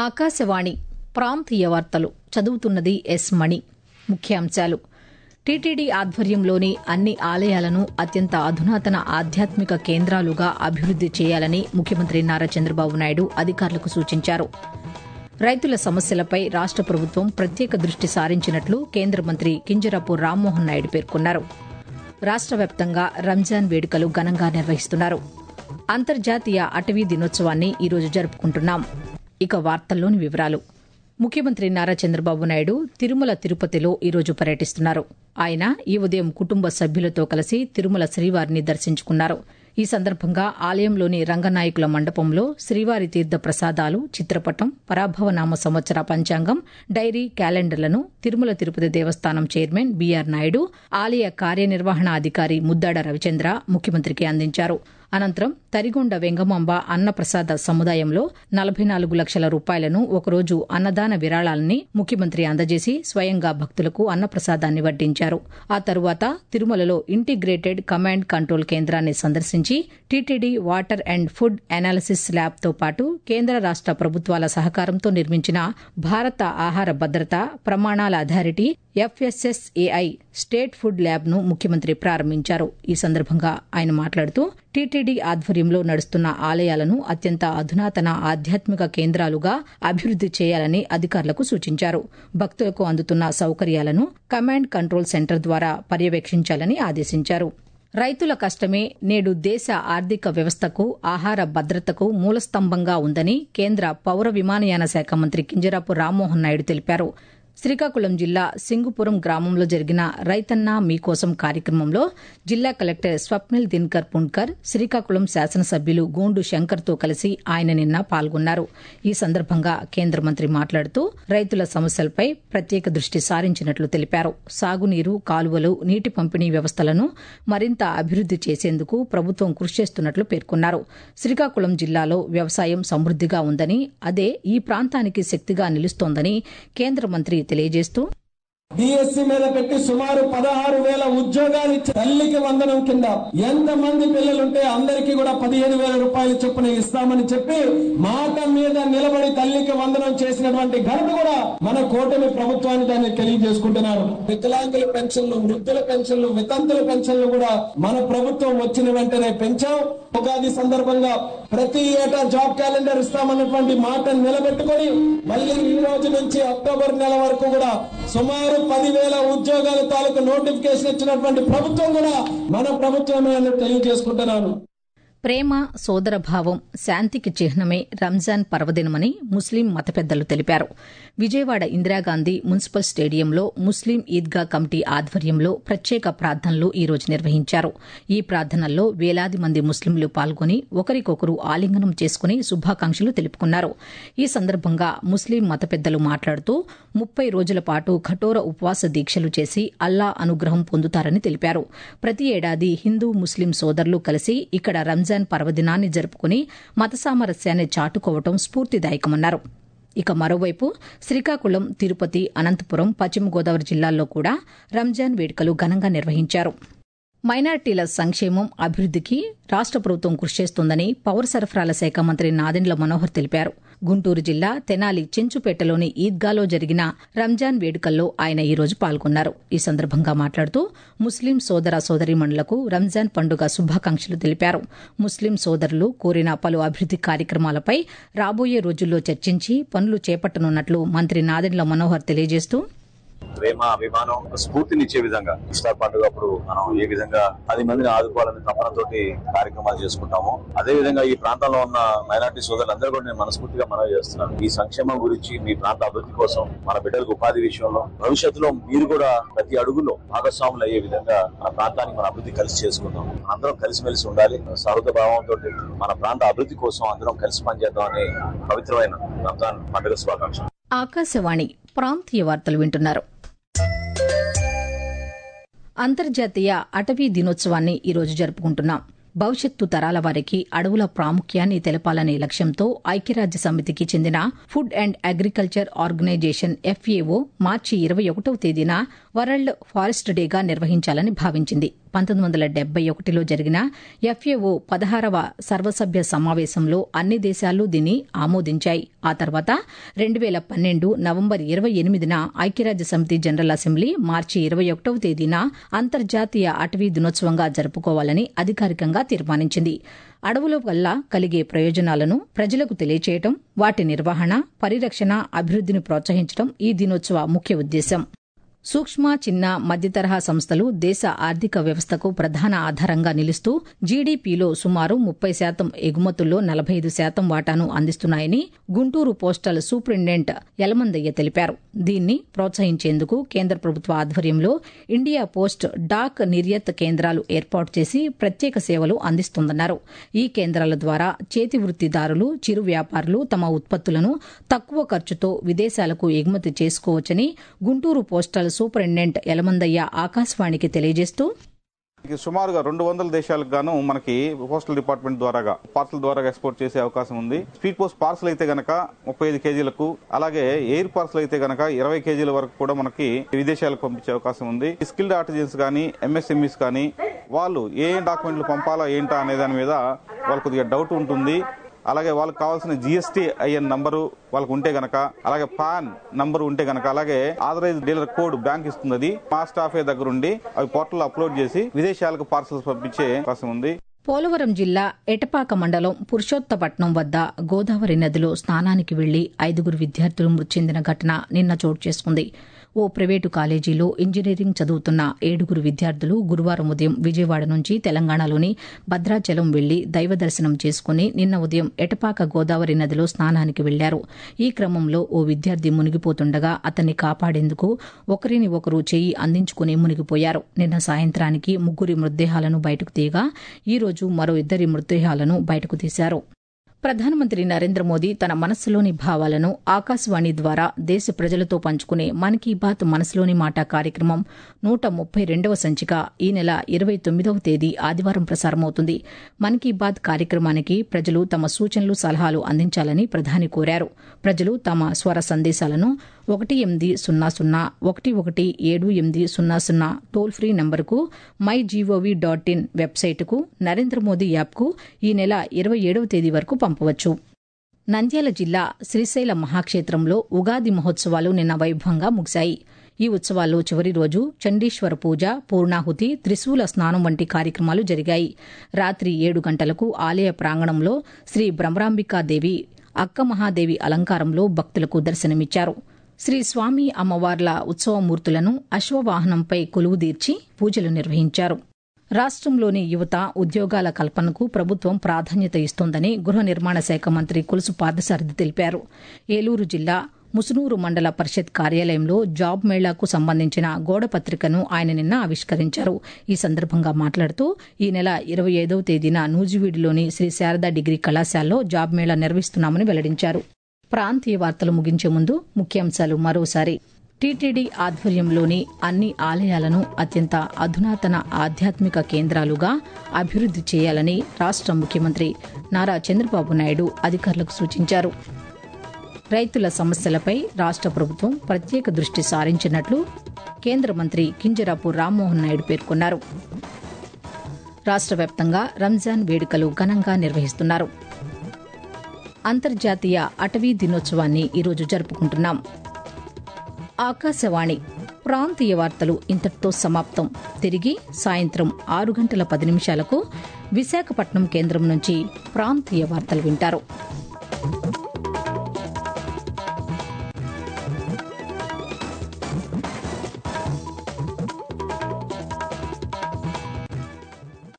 ఆకాశవాణి ప్రాంతీయ వార్తలు చదువుతున్నది ఎస్ మణి ముఖ్యాంశాలు టీటీడీ ఆధ్వర్యంలోని అన్ని ఆలయాలను అత్యంత అధునాతన ఆధ్యాత్మిక కేంద్రాలుగా అభివృద్ది చేయాలని ముఖ్యమంత్రి నారా చంద్రబాబు నాయుడు అధికారులకు సూచించారు రైతుల సమస్యలపై రాష్ట ప్రభుత్వం ప్రత్యేక దృష్టి సారించినట్లు కేంద్ర మంత్రి కింజరాపు రామ్మోహన్ నాయుడు పేర్కొన్నారు రాష్ట వ్యాప్తంగా రంజాన్ వేడుకలు ఘనంగా నిర్వహిస్తున్నారు అంతర్జాతీయ అటవీ దినోత్సవాన్ని ఈరోజు జరుపుకుంటున్నాం ఇక వార్తల్లోని వివరాలు ముఖ్యమంత్రి నారా చంద్రబాబు నాయుడు తిరుమల తిరుపతిలో ఈరోజు పర్యటిస్తున్నారు ఆయన ఈ ఉదయం కుటుంబ సభ్యులతో కలిసి తిరుమల శ్రీవారిని దర్శించుకున్నారు ఈ సందర్భంగా ఆలయంలోని రంగనాయకుల మండపంలో శ్రీవారి తీర్థ ప్రసాదాలు చిత్రపటం పరాభవనామ సంవత్సర పంచాంగం డైరీ క్యాలెండర్లను తిరుమల తిరుపతి దేవస్థానం చైర్మన్ బీఆర్ నాయుడు ఆలయ కార్యనిర్వహణాధికారి ముద్దాడ రవిచంద్ర ముఖ్యమంత్రికి అందించారు అనంతరం తరిగొండ వెంగమాంబ అన్నప్రసాద సముదాయంలో నలభై నాలుగు లక్షల రూపాయలను ఒకరోజు అన్నదాన విరాళాలని ముఖ్యమంత్రి అందజేసి స్వయంగా భక్తులకు అన్నప్రసాదాన్ని వడ్డించారు ఆ తరువాత తిరుమలలో ఇంటిగ్రేటెడ్ కమాండ్ కంట్రోల్ కేంద్రాన్ని సందర్శించి TTD water and food analysis ల్యాబ్తో పాటు కేంద్ర రాష్ట ప్రభుత్వాల సహకారంతో నిర్మించిన భారత ఆహార భద్రత ప్రమాణాల authority FSSAI state food lab ను ముఖ్యమంత్రి ప్రారంభించారు ఈ సందర్భంగా ఆయన మాట్లాడుతూ టీటీడీ ఆధ్వర్యంలో నడుస్తున్న ఆలయాలను అత్యంత అధునాతన ఆధ్యాత్మిక కేంద్రాలుగా అభివృద్ది చేయాలని అధికారులకు సూచించారు భక్తులకు అందుతున్న సౌకర్యాలను కమాండ్ కంట్రోల్ సెంటర్ ద్వారా పర్యవేక్షించాలని ఆదేశించారు రైతుల కష్టమే నేడు దేశ ఆర్థిక వ్యవస్థకు ఆహార భద్రతకు మూలస్తంభంగా ఉందని కేంద్ర పౌర విమానయాన శాఖ మంత్రి కింజరాపు రామ్మోహన్ నాయుడు తెలిపారు శ్రీకాకుళం జిల్లా సింగుపురం గ్రామంలో జరిగిన రైతన్న మీకోసం కార్యక్రమంలో జిల్లా కలెక్టర్ స్వప్నిల్ దిన్కర్ పుణ్కర్ శ్రీకాకుళం శాసనసభ్యులు గోండు శంకర్తో కలిసి ఆయన నిన్న పాల్గొన్నారు ఈ సందర్భంగా కేంద్ర మంత్రి మాట్లాడుతూ రైతుల సమస్యలపై ప్రత్యేక దృష్టి సారించినట్లు తెలిపారు సాగునీరు కాలువలు నీటి పంపిణీ వ్యవస్థలను మరింత అభివృద్ది చేసేందుకు ప్రభుత్వం కృషి చేస్తున్నట్లు పేర్కొన్నారు శ్రీకాకుళం జిల్లాలో వ్యవసాయం సమృద్దిగా ఉందని అదే ఈ ప్రాంతానికి శక్తిగా నిలుస్తోందని కేంద్ర మంత్రి తెలియజేస్తూ డిఎస్సి మీద పెట్టి సుమారు పదహారు వేల ఉద్యోగాలు ఇచ్చి తల్లికి వందనం కింద ఎంత మంది పిల్లలుంటే అందరికీ కూడా పదిహేను వేల రూపాయలు చొప్పున ఇస్తామని చెప్పి మాట మీద నిలబడి తల్లికి వందనం చేసినటువంటి ఘనత కూడా మన కూటమి ప్రభుత్వాన్ని దాన్ని తెలియజేసుకుంటున్నారు వికలాంగుల పెన్షన్లు వృద్ధుల పెన్షన్లు వితంతుల పెన్షన్లు కూడా మన ప్రభుత్వం వచ్చిన వెంటనే పెంచాం ఉగాది సందర్భంగా ప్రతి ఏటా జాబ్ క్యాలెండర్ ఇస్తామన్నటువంటి మాట నిలబెట్టుకొని మళ్ళీ ఈ రోజు నుంచి అక్టోబర్ నెల వరకు కూడా సుమారు పదివేల ఉద్యోగాల తాలూకు నోటిఫికేషన్ ఇచ్చినటువంటి ప్రభుత్వం కూడా మన ప్రభుత్వమే అని తెలియజేసుకుంటున్నాను ప్రేమ సోదరభావం శాంతికి చిహ్నమే రంజాన్ పర్వదినమని ముస్లిం మత పెద్దలు తెలిపారు విజయవాడ ఇందిరాగాంధీ మున్సిపల్ స్టేడియంలో ముస్లిం ఈద్గా కమిటీ ఆధ్వర్యంలో ప్రత్యేక ప్రార్థనలు ఈ రోజు నిర్వహించారు ఈ ప్రార్థనల్లో వేలాది మంది ముస్లింలు పాల్గొని ఒకరికొకరు ఆలింగనం చేసుకుని శుభాకాంక్షలు తెలుపుకున్నారు ఈ సందర్భంగా ముస్లిం మత పెద్దలు మాట్లాడుతూ ముప్పై రోజుల పాటు కఠోర ఉపవాస దీక్షలు చేసి అల్లా అనుగ్రహం పొందుతారని తెలిపారు ప్రతి ఏడాది హిందూ ముస్లిం సోదరులు కలిసి ఇక్కడ రంజాన్ రంజాన్ పర్వదినాన్ని జరుపుకుని మత సామరస్యాన్ని చాటుకోవటం స్ఫూర్తిదాయకమన్నారు ఇక మరోవైపు శ్రీకాకుళం తిరుపతి అనంతపురం పశ్చిమ గోదావరి జిల్లాల్లో కూడా రంజాన్ వేడుకలు ఘనంగా నిర్వహించారు మైనార్టీల సంక్షేమం అభివృద్దికి రాష్ట ప్రభుత్వం కృషి చేస్తోందని పౌర సరఫరాల శాఖ మంత్రి నాదెండ్ల మనోహర్ తెలిపారు గుంటూరు జిల్లా తెనాలి చెంచుపేటలోని ఈద్గాలో జరిగిన రంజాన్ వేడుకల్లో ఆయన ఈ రోజు పాల్గొన్నారు ఈ సందర్భంగా మాట్లాడుతూ ముస్లిం సోదర సోదరీమణులకు రంజాన్ పండుగ శుభాకాంక్షలు తెలిపారు ముస్లిం సోదరులు కోరిన పలు అభివృద్ది కార్యక్రమాలపై రాబోయే రోజుల్లో చర్చించి పనులు చేపట్టనున్నట్లు మంత్రి నాదెండ్ల మనోహర్ తెలియజేస్తూ ప్రేమ అభిమానం స్ఫూర్తినిచ్చే విధంగా ఇస్టార్ పండుగ అప్పుడు మనం ఏ విధంగా పది మందిని ఆదుకోవాలని తపనతోటి కార్యక్రమాలు చేసుకుంటాము అదే విధంగా ఈ ప్రాంతంలో ఉన్న మైనార్టీ సోదరులందరూ కూడా నేను మనస్ఫూర్తిగా మనవి చేస్తున్నాను ఈ సంక్షేమం గురించి మీ ప్రాంత అభివృద్ధి కోసం మన బిడ్డలకు ఉపాధి విషయంలో భవిష్యత్తులో మీరు కూడా ప్రతి అడుగులో భాగస్వాములు అయ్యే విధంగా మన ప్రాంతానికి మన అభివృద్ధి కలిసి చేసుకుందాం అందరం కలిసిమెలిసి ఉండాలి సౌహృద భావంతో మన ప్రాంత అభివృద్ధి కోసం అందరం కలిసి పనిచేద్దాం అనే పవిత్రమైన రంజాన్ పండుగ శుభాకాంక్షలు ఆకాశవాణి ప్రాంతీయ వార్తలు వింటున్నారు అంతర్జాతీయ అటవీ దినోత్సవాన్ని ఈరోజు జరుపుకుంటున్నాం భవిష్యత్తు తరాల వారికి అడవుల ప్రాముఖ్యాన్ని తెలపాలనే లక్ష్యంతో ఐక్యరాజ్య సమితికి చెందిన food and agriculture organisation FAO మార్చి ఇరవై ఒకటవ తేదీన వరల్డ్ ఫారెస్ట్ డేగా నిర్వహించాలని భావించింది పంతొమ్మిది వందల డెబ్బై ఒకటిలో జరిగిన ఎఫ్ఏఓ పదహారవ సర్వసభ్య సమావేశంలో అన్ని దేశాలు దీన్ని ఆమోదించాయి ఆ తర్వాత రెండు వేల పన్నెండు నవంబర్ ఇరవై ఎనిమిదిన ఐక్యరాజ్య సమితి జనరల్ అసెంబ్లీ మార్చి ఇరవై ఒకటవ తేదీన అంతర్జాతీయ అటవీ దినోత్సవంగా జరుపుకోవాలని అధికారికంగా తీర్మానించింది అడవుల వల్ల కలిగే ప్రయోజనాలను ప్రజలకు తెలియచేయటం వాటి నిర్వహణ పరిరక్షణ అభివృద్ధిని ప్రోత్సహించడం ఈ దినోత్సవ ముఖ్య ఉద్దేశం సూక్ష్మ చిన్న మధ్యతరహా సంస్థలు దేశ ఆర్థిక వ్యవస్థకు ప్రధాన ఆధారంగా నిలుస్తూ జీడీపీలో సుమారు ముప్పై శాతం ఎగుమతుల్లో నలభై ఐదు శాతం వాటాను అందిస్తున్నాయని గుంటూరు పోస్టల్ సూపరింటెండెంట్ యలమందయ్య తెలిపారు దీన్ని ప్రోత్సహించేందుకు కేంద్ర ప్రభుత్వ ఆధ్వర్యంలో ఇండియా పోస్ట్ డాక్ నిర్యత్ కేంద్రాలు ఏర్పాటు చేసి ప్రత్యేక సేవలు అందిస్తోందన్నారు ఈ కేంద్రాల ద్వారా చేతి వృత్తిదారులు చిరు వ్యాపారులు తమ ఉత్పత్తులను తక్కువ ఖర్చుతో విదేశాలకు ఎగుమతి చేసుకోవచ్చని గుంటూరు పోస్టల్ సూపరింటెండెంట్ యలమందయ్య ఆకాశవాణికి తెలియజేస్తూ మనకి సుమారుగా రెండు వందల దేశాలకు గాను మనకి పోస్టల్ డిపార్ట్మెంట్ ద్వారాగా పార్సల్ ద్వారా ఎక్స్పోర్ట్ చేసే అవకాశం ఉంది స్పీడ్ పోస్ట్ పార్సల్ అయితే గనక ముప్పై ఐదు కేజీలకు అలాగే ఎయిర్ పార్సల్ అయితే గనక ఇరవై కేజీల వరకు కూడా మనకి విదేశాలకు పంపించే అవకాశం ఉంది స్కిల్డ్ ఆర్టిజన్స్ కానీ ఎంఎస్ఎంఈస్ కానీ వాళ్ళు ఏ డాక్యుమెంట్లు పంపాలా ఏంటా అనే దాని మీద వాళ్ళకి కొద్దిగా డౌట్ ఉంటుంది అలాగే వాళ్ళకి కావాల్సిన జిఎస్టీ ఐఎన్ నంబరు వాళ్ళకు ఉంటే గనక అలాగే పాన్ నంబర్ ఉంటే గనక అలాగే ఆథరైజ్ డీలర్ కోడ్ బ్యాంక్ ఇస్తుంది అది మా స్టాఫే దగ్గర ఉండి అవి పోర్టల్ అప్లోడ్ చేసి విదేశాలకు పార్సల్స్ పంపించే అవకాశం ఉంది పోలవరం జిల్లా ఎటపాక మండలం పురుషోత్తపట్నం వద్ద గోదావరి నదిలో స్నానానికి వెళ్లి ఐదుగురు విద్యార్థులు మృతి చెందిన ఘటన నిన్న చోటు చేసుకుంది ఓ ప్రైవేటు కాలేజీలో ఇంజనీరింగ్ చదువుతున్న ఏడుగురు విద్యార్థులు గురువారం ఉదయం విజయవాడ నుంచి తెలంగాణలోని భద్రాచలం వెళ్లి దైవ దర్శనం చేసుకుని నిన్న ఉదయం ఎటపాక గోదావరి నదిలో స్నానానికి వెళ్లారు ఈ క్రమంలో ఓ విద్యార్థి మునిగిపోతుండగా అతన్ని కాపాడేందుకు ఒకరిని ఒకరు చేయి అందించుకుని మునిగిపోయారు నిన్న సాయంత్రానికి ముగ్గురి మృతదేహాలను బయటకు తీయగా ఈ రోజు మరో ఇద్దరి మృతదేహాలను బయటకు తీశారు ప్రధానమంత్రి నరేంద్ర మోదీ తన మనస్సులోని భావాలను ఆకాశవాణి ద్వారా దేశ ప్రజలతో పంచుకునే మన్ కీ బాత్ మనసులోని మాట కార్యక్రమం నూట ముప్పై రెండవ సంచిక ఈ నెల ఇరవై తొమ్మిదవ తేదీ ఆదివారం ప్రసారమవుతుంది మన్ కీ బాత్ కార్యక్రమానికి ప్రజలు తమ సూచనలు సలహాలు అందించాలని ప్రధాని కోరారు ప్రజలు తమ స్వర సందేశాలను ఒకటి ఎనిమిది సున్నా సున్నా ఒకటి ఒకటి ఏడు ఎనిమిది సున్నా సున్నా టోల్ ఫ్రీ నంబరుకు మై జీఓవీ డాట్ ఇన్ వెబ్సైటుకు నరేంద్ర మోదీ యాప్కు ఈ నెల ఇరవై ఏడవ తేదీ వరకు పంపవచ్చు నంద్యాల జిల్లా శ్రీశైల మహాక్షేత్రంలో ఉగాది మహోత్సవాలు నిన్న వైభవంగా ముగిశాయి ఈ ఉత్సవాల్లో చివరి రోజు చండీశ్వర పూజ పూర్ణాహుతి త్రిశూల స్నానం వంటి కార్యక్రమాలు జరిగాయి రాత్రి ఏడు గంటలకు ఆలయ ప్రాంగణంలో శ్రీ భ్రమరాంబికాదేవి అక్క మహాదేవి అలంకారంలో భక్తులకు దర్శనమిచ్చారు శ్రీ స్వామి అమ్మవార్ల ఉత్సవమూర్తులను అశ్వవాహనంపై కొలువుదీర్చి పూజలు నిర్వహించారు రాష్ట్రంలోని యువత ఉద్యోగాల కల్పనకు ప్రభుత్వం ప్రాధాన్యత ఇస్తోందని గృహ నిర్మాణ శాఖ మంత్రి కొలుసు పార్థసారథి తెలిపారు ఏలూరు జిల్లా ముసునూరు మండల పరిషత్ కార్యాలయంలో జాబ్ మేళాకు సంబంధించిన గోడపత్రికను ఆయన నిన్న ఆవిష్కరించారు ఈ సందర్భంగా మాట్లాడుతూ ఈ నెల ఇరవై ఐదవ తేదీన నూజివీడులోని శ్రీ శారదా డిగ్రీ కళాశాలలో జాబ్ మేళా నిర్వహిస్తున్నామని వెల్లడించారు ప్రాంతీయ వార్తలు ముగించే ముందు ముఖ్యాంశాలు మరోసారి టీటీడీ ఆధ్వర్యంలోని అన్ని ఆలయాలను అత్యంత అధునాతన ఆధ్యాత్మిక కేంద్రాలుగా అభివృద్ది చేయాలని రాష్ట ముఖ్యమంత్రి నారా చంద్రబాబు నాయుడు అధికారులకు సూచించారు రైతుల సమస్యలపై రాష్ట ప్రభుత్వం ప్రత్యేక దృష్టి సారించినట్లు కేంద్ర మంత్రి కింజరాపు రామ్మోహన్ నాయుడు పేర్కొన్నారు రాష్ట వ్యాప్తంగా రంజాన్ వేడుకలు ఘనంగా నిర్వహిస్తున్నారు అంతర్జాతీయ అటవీ దినోత్సవాన్ని ఈరోజు జరుపుకుంటున్నాం ఆకాశవాణి ప్రాంతీయ వార్తలు ఇంతటితో సమాప్తం తిరిగి సాయంత్రం ఆరు గంటల పది నిమిషాలకు విశాఖపట్నం కేంద్రం నుంచి ప్రాంతీయ వార్తలు వింటారు